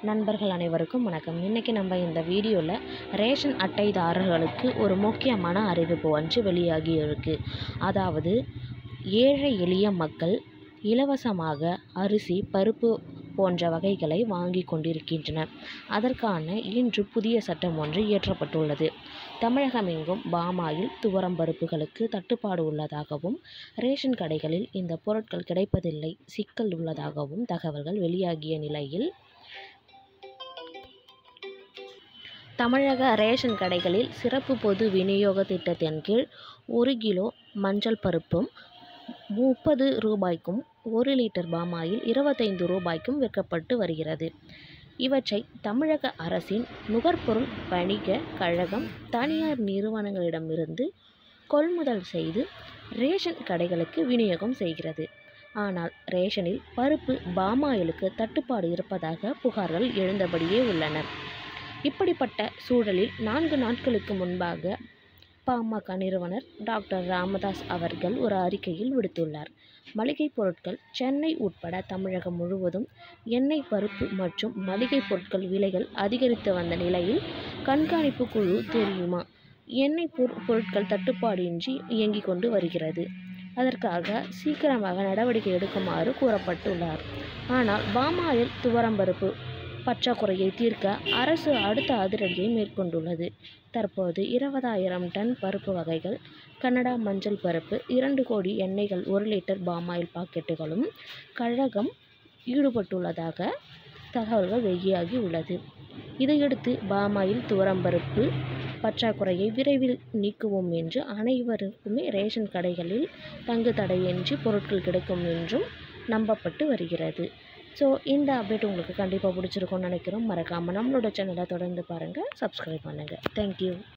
நண்பர்கள் அனைவருக்கும் வணக்கம் இன்றைக்கி நம்ம இந்த வீடியோவில் ரேஷன் அட்டைதாரர்களுக்கு ஒரு முக்கியமான அறிவிப்பு ஒன்று வெளியாகி இருக்கு அதாவது ஏழை எளிய மக்கள் இலவசமாக அரிசி பருப்பு போன்ற வகைகளை வாங்கி கொண்டிருக்கின்றனர் அதற்கான இன்று புதிய சட்டம் ஒன்று இயற்றப்பட்டுள்ளது தமிழகமெங்கும் பாமாயில் துவரம் பருப்புகளுக்கு தட்டுப்பாடு உள்ளதாகவும் ரேஷன் கடைகளில் இந்த பொருட்கள் கிடைப்பதில்லை சிக்கல் உள்ளதாகவும் தகவல்கள் வெளியாகிய நிலையில் தமிழக ரேஷன் கடைகளில் சிறப்பு பொது விநியோக திட்டத்தின் கீழ் ஒரு கிலோ மஞ்சள் பருப்பும் முப்பது ரூபாய்க்கும் ஒரு லிட்டர் பாமாயில் இருபத்தைந்து ரூபாய்க்கும் விற்கப்பட்டு வருகிறது இவற்றை தமிழக அரசின் நுகர்பொருள் வணிக கழகம் தனியார் நிறுவனங்களிடமிருந்து கொள்முதல் செய்து ரேஷன் கடைகளுக்கு விநியோகம் செய்கிறது ஆனால் ரேஷனில் பருப்பு பாமாயிலுக்கு தட்டுப்பாடு இருப்பதாக புகார்கள் எழுந்தபடியே உள்ளன இப்படிப்பட்ட சூழலில் நான்கு நாட்களுக்கு முன்பாக பாமக நிறுவனர் டாக்டர் ராமதாஸ் அவர்கள் ஒரு அறிக்கையில் விடுத்துள்ளார் மளிகை பொருட்கள் சென்னை உட்பட தமிழகம் முழுவதும் எண்ணெய் பருப்பு மற்றும் மளிகை பொருட்கள் விலைகள் அதிகரித்து வந்த நிலையில் கண்காணிப்பு குழு தெரியுமா எண்ணெய் பொரு பொருட்கள் தட்டுப்பாடு இன்றி இயங்கிக் கொண்டு வருகிறது அதற்காக சீக்கிரமாக நடவடிக்கை எடுக்குமாறு கூறப்பட்டுள்ளார் ஆனால் பாமாயில் துவரம்பருப்பு பற்றாக்குறையை தீர்க்க அரசு அடுத்த அதிரடியை மேற்கொண்டுள்ளது தற்போது இருபதாயிரம் டன் பருப்பு வகைகள் கனடா மஞ்சள் பருப்பு இரண்டு கோடி எண்ணெய்கள் ஒரு லிட்டர் பாமாயில் பாக்கெட்டுகளும் கழகம் ஈடுபட்டுள்ளதாக தகவல்கள் வெளியாகி உள்ளது இதையடுத்து பாமாயில் துவரம்பருப்பு பற்றாக்குறையை விரைவில் நீக்குவோம் என்று அனைவருக்குமே ரேஷன் கடைகளில் தங்கு தடையின்றி பொருட்கள் கிடைக்கும் என்றும் நம்பப்பட்டு வருகிறது ஸோ இந்த அப்டேட் உங்களுக்கு கண்டிப்பாக பிடிச்சிருக்கும்னு நினைக்கிறோம் மறக்காமல் நம்மளோட சேனலை தொடர்ந்து பாருங்கள் சப்ஸ்கிரைப் பண்ணுங்கள் தேங்க்யூ